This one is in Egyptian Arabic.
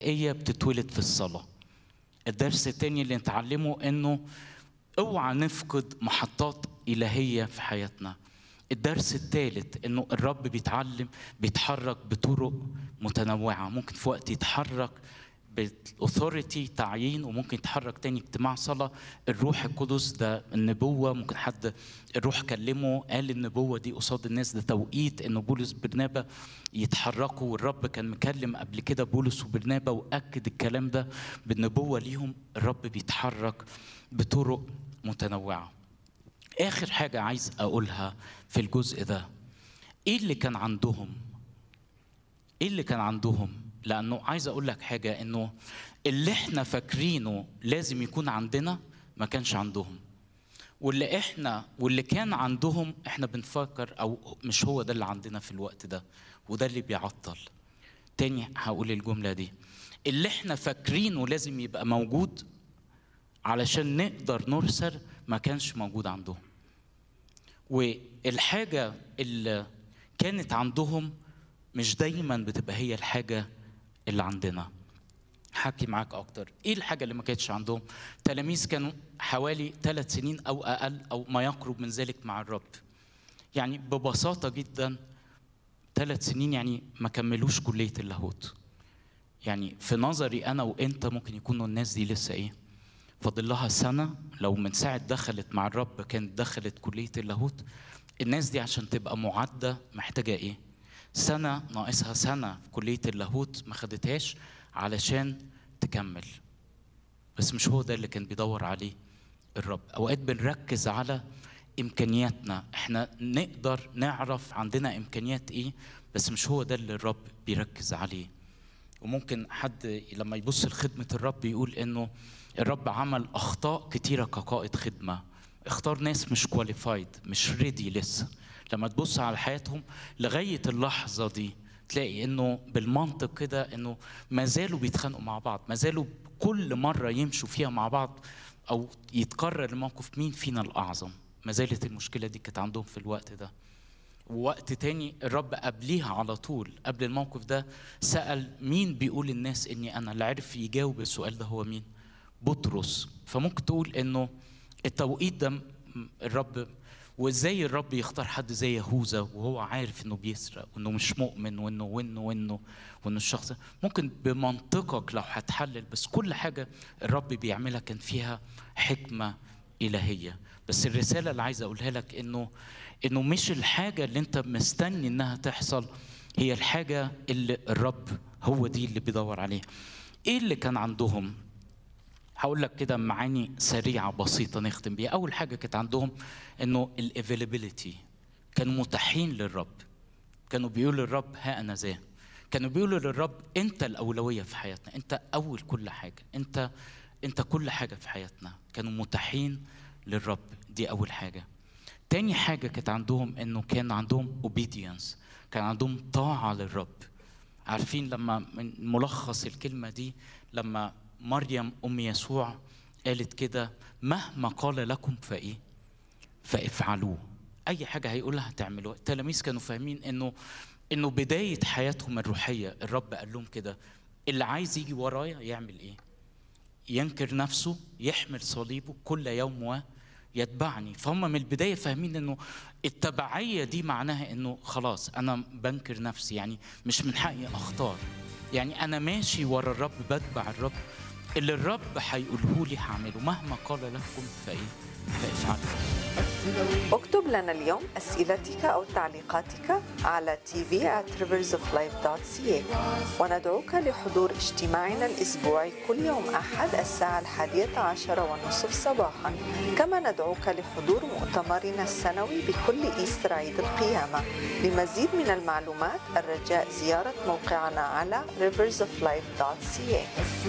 هي بتتولد في الصلاة الدرس التاني اللي نتعلمه انه اوعى نفقد محطات إلهية في حياتنا الدرس الثالث انه الرب بيتعلم بيتحرك بطرق متنوعة ممكن في وقت يتحرك بالاثوريتي تعيين وممكن يتحرك تاني اجتماع صلاة الروح القدس ده النبوة ممكن حد الروح كلمه قال النبوة دي قصاد الناس ده توقيت انه بولس برنابا يتحركوا والرب كان مكلم قبل كده بولس وبرنابا واكد الكلام ده بالنبوة ليهم الرب بيتحرك بطرق متنوعة اخر حاجة عايز اقولها في الجزء ده ايه اللي كان عندهم ايه اللي كان عندهم لانه عايز اقول لك حاجه انه اللي احنا فاكرينه لازم يكون عندنا ما كانش عندهم واللي احنا واللي كان عندهم احنا بنفكر او مش هو ده اللي عندنا في الوقت ده وده اللي بيعطل تاني هقول الجمله دي اللي احنا فاكرينه لازم يبقى موجود علشان نقدر نرسل ما كانش موجود عندهم والحاجه اللي كانت عندهم مش دايما بتبقى هي الحاجه اللي عندنا حكي معاك اكتر ايه الحاجه اللي ما كانتش عندهم تلاميذ كانوا حوالي ثلاث سنين او اقل او ما يقرب من ذلك مع الرب يعني ببساطه جدا ثلاث سنين يعني ما كملوش كليه اللاهوت يعني في نظري انا وانت ممكن يكونوا الناس دي لسه ايه فاضل لها سنه لو من ساعه دخلت مع الرب كانت دخلت كليه اللاهوت الناس دي عشان تبقى معده محتاجه ايه سنة ناقصها سنة في كلية اللاهوت ما خدتهاش علشان تكمل بس مش هو ده اللي كان بيدور عليه الرب أوقات بنركز على إمكانياتنا إحنا نقدر نعرف عندنا إمكانيات إيه بس مش هو ده اللي الرب بيركز عليه وممكن حد لما يبص لخدمة الرب يقول إنه الرب عمل أخطاء كتيرة كقائد خدمة اختار ناس مش كواليفايد مش ريدي لسه لما تبص على حياتهم لغايه اللحظه دي تلاقي انه بالمنطق كده انه ما زالوا بيتخانقوا مع بعض ما زالوا كل مره يمشوا فيها مع بعض او يتكرر الموقف مين فينا الاعظم ما زالت المشكله دي كانت عندهم في الوقت ده ووقت تاني الرب قبليها على طول قبل الموقف ده سأل مين بيقول الناس اني انا اللي عرف يجاوب السؤال ده هو مين بطرس فممكن تقول انه التوقيت ده الرب وازاي الرب يختار حد زي يهوذا وهو عارف انه بيسرق وانه مش مؤمن وانه وانه وانه وانه الشخص ممكن بمنطقك لو هتحلل بس كل حاجه الرب بيعملها كان فيها حكمه الهيه بس الرساله اللي عايز اقولها لك انه انه مش الحاجه اللي انت مستني انها تحصل هي الحاجه اللي الرب هو دي اللي بيدور عليها ايه اللي كان عندهم هقول لك كده معاني سريعه بسيطه نختم بيها اول حاجه كانت عندهم انه الافيلابيلتي كانوا متاحين للرب كانوا بيقولوا للرب ها انا ذا كانوا بيقولوا للرب انت الاولويه في حياتنا انت اول كل حاجه انت انت كل حاجه في حياتنا كانوا متاحين للرب دي اول حاجه تاني حاجه كانت عندهم انه كان عندهم obedience كان عندهم طاعه للرب عارفين لما من ملخص الكلمه دي لما مريم ام يسوع قالت كده مهما قال لكم فايه فافعلوه اي حاجه هيقولها هتعملوها التلاميذ كانوا فاهمين انه انه بدايه حياتهم الروحيه الرب قال لهم كده اللي عايز يجي ورايا يعمل ايه ينكر نفسه يحمل صليبه كل يوم ويتبعني فهم من البدايه فاهمين انه التبعيه دي معناها انه خلاص انا بنكر نفسي يعني مش من حقي اختار يعني انا ماشي ورا الرب بتبع الرب اللي الرب هيقوله لي هعمله مهما قال لكم فايه فافعلوا اكتب لنا اليوم أسئلتك أو تعليقاتك على tv at riversoflife.ca وندعوك لحضور اجتماعنا الأسبوعي كل يوم أحد الساعة الحادية عشر والنصف صباحا كما ندعوك لحضور مؤتمرنا السنوي بكل إيستر عيد القيامة لمزيد من المعلومات الرجاء زيارة موقعنا على riversoflife.ca